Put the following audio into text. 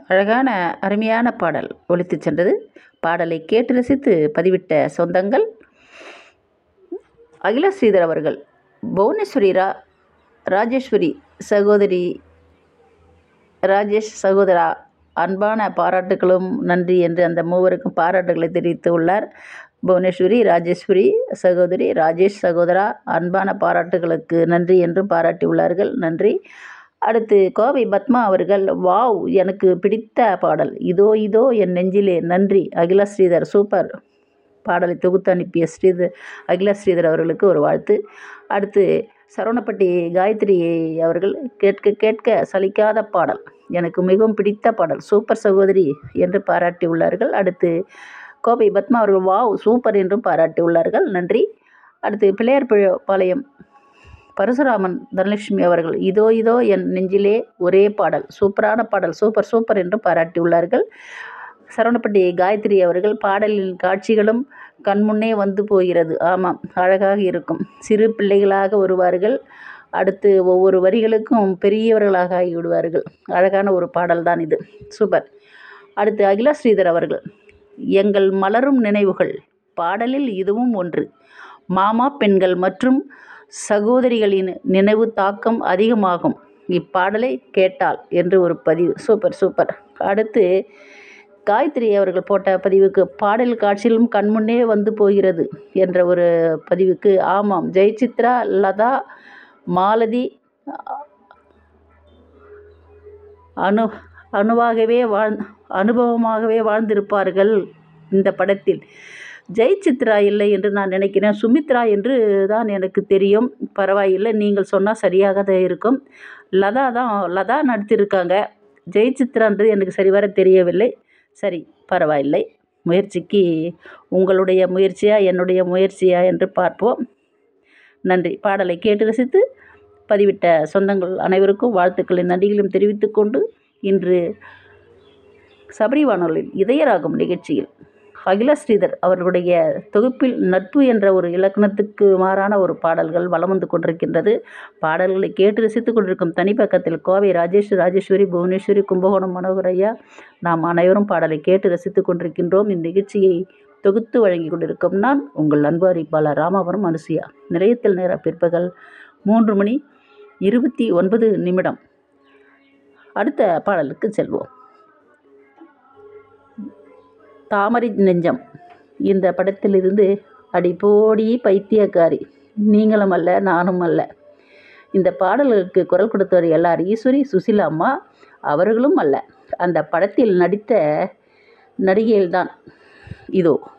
அழகான அருமையான பாடல் ஒலித்துச் சென்றது பாடலை கேட்டு ரசித்து பதிவிட்ட சொந்தங்கள் அகில ஸ்ரீதர் அவர்கள் புவனேஸ்வரி ரா ராஜேஸ்வரி சகோதரி ராஜேஷ் சகோதரா அன்பான பாராட்டுகளும் நன்றி என்று அந்த மூவருக்கும் பாராட்டுகளை தெரிவித்து உள்ளார் புவனேஸ்வரி ராஜேஸ்வரி சகோதரி ராஜேஷ் சகோதரா அன்பான பாராட்டுகளுக்கு நன்றி என்றும் பாராட்டியுள்ளார்கள் நன்றி அடுத்து கோவை பத்மா அவர்கள் வாவ் எனக்கு பிடித்த பாடல் இதோ இதோ என் நெஞ்சிலே நன்றி அகில ஸ்ரீதர் சூப்பர் பாடலை தொகுத்து அனுப்பிய ஸ்ரீதர் அகில ஸ்ரீதர் அவர்களுக்கு ஒரு வாழ்த்து அடுத்து சரவணப்பட்டி காயத்ரி அவர்கள் கேட்க கேட்க சலிக்காத பாடல் எனக்கு மிகவும் பிடித்த பாடல் சூப்பர் சகோதரி என்று பாராட்டியுள்ளார்கள் அடுத்து கோவை பத்மா அவர்கள் வாவ் சூப்பர் என்றும் பாராட்டியுள்ளார்கள் நன்றி அடுத்து பிள்ளையார் பாளையம் பரசுராமன் தனலட்சுமி அவர்கள் இதோ இதோ என் நெஞ்சிலே ஒரே பாடல் சூப்பரான பாடல் சூப்பர் சூப்பர் என்று பாராட்டியுள்ளார்கள் சரவணப்பட்டி காயத்ரி அவர்கள் பாடலின் காட்சிகளும் கண்முன்னே வந்து போகிறது ஆமாம் அழகாக இருக்கும் சிறு பிள்ளைகளாக வருவார்கள் அடுத்து ஒவ்வொரு வரிகளுக்கும் பெரியவர்களாக ஆகிவிடுவார்கள் அழகான ஒரு பாடல் தான் இது சூப்பர் அடுத்து அகிலா ஸ்ரீதர் அவர்கள் எங்கள் மலரும் நினைவுகள் பாடலில் இதுவும் ஒன்று மாமா பெண்கள் மற்றும் சகோதரிகளின் நினைவு தாக்கம் அதிகமாகும் இப்பாடலை கேட்டால் என்று ஒரு பதிவு சூப்பர் சூப்பர் அடுத்து காயத்ரி அவர்கள் போட்ட பதிவுக்கு பாடல் காட்சியிலும் கண்முன்னே வந்து போகிறது என்ற ஒரு பதிவுக்கு ஆமாம் ஜெயசித்ரா லதா மாலதி அனு அணுவாகவே வாழ் அனுபவமாகவே வாழ்ந்திருப்பார்கள் இந்த படத்தில் ஜெய் சித்ரா இல்லை என்று நான் நினைக்கிறேன் சுமித்ரா என்று தான் எனக்கு தெரியும் பரவாயில்லை நீங்கள் சொன்னால் சரியாக தான் இருக்கும் லதா தான் லதா நடித்திருக்காங்க ஜெய் சித்ரான்றது எனக்கு சரிவர தெரியவில்லை சரி பரவாயில்லை முயற்சிக்கு உங்களுடைய முயற்சியா என்னுடைய முயற்சியா என்று பார்ப்போம் நன்றி பாடலை கேட்டு ரசித்து பதிவிட்ட சொந்தங்கள் அனைவருக்கும் வாழ்த்துக்களின் நன்றிகளையும் தெரிவித்துக்கொண்டு இன்று சபரி வானொலியில் இதயராகும் நிகழ்ச்சியில் அகில ஸ்ரீதர் அவர்களுடைய தொகுப்பில் நட்பு என்ற ஒரு இலக்கணத்துக்கு மாறான ஒரு பாடல்கள் வலம் வந்து கொண்டிருக்கின்றது பாடல்களை கேட்டு ரசித்து கொண்டிருக்கும் தனிப்பக்கத்தில் கோவை ராஜேஷ் ராஜேஸ்வரி புவனேஸ்வரி கும்பகோணம் மனோகரையா நாம் அனைவரும் பாடலை கேட்டு ரசித்து கொண்டிருக்கின்றோம் இந்நிகழ்ச்சியை தொகுத்து வழங்கி கொண்டிருக்கும் நான் உங்கள் அன்பு அறிவிப்பாளர் ராமாபுரம் அனுசியா நிலையத்தில் நேர பிற்பகல் மூன்று மணி இருபத்தி ஒன்பது நிமிடம் அடுத்த பாடலுக்கு செல்வோம் தாமரை நெஞ்சம் இந்த படத்திலிருந்து அடிப்போடி பைத்தியக்காரி நீங்களும் அல்ல நானும் அல்ல இந்த பாடலுக்கு குரல் கொடுத்தவர் எல்லார் ஈஸ்வரி சுசிலா அம்மா அவர்களும் அல்ல அந்த படத்தில் நடித்த நடிகைகள்தான் இதோ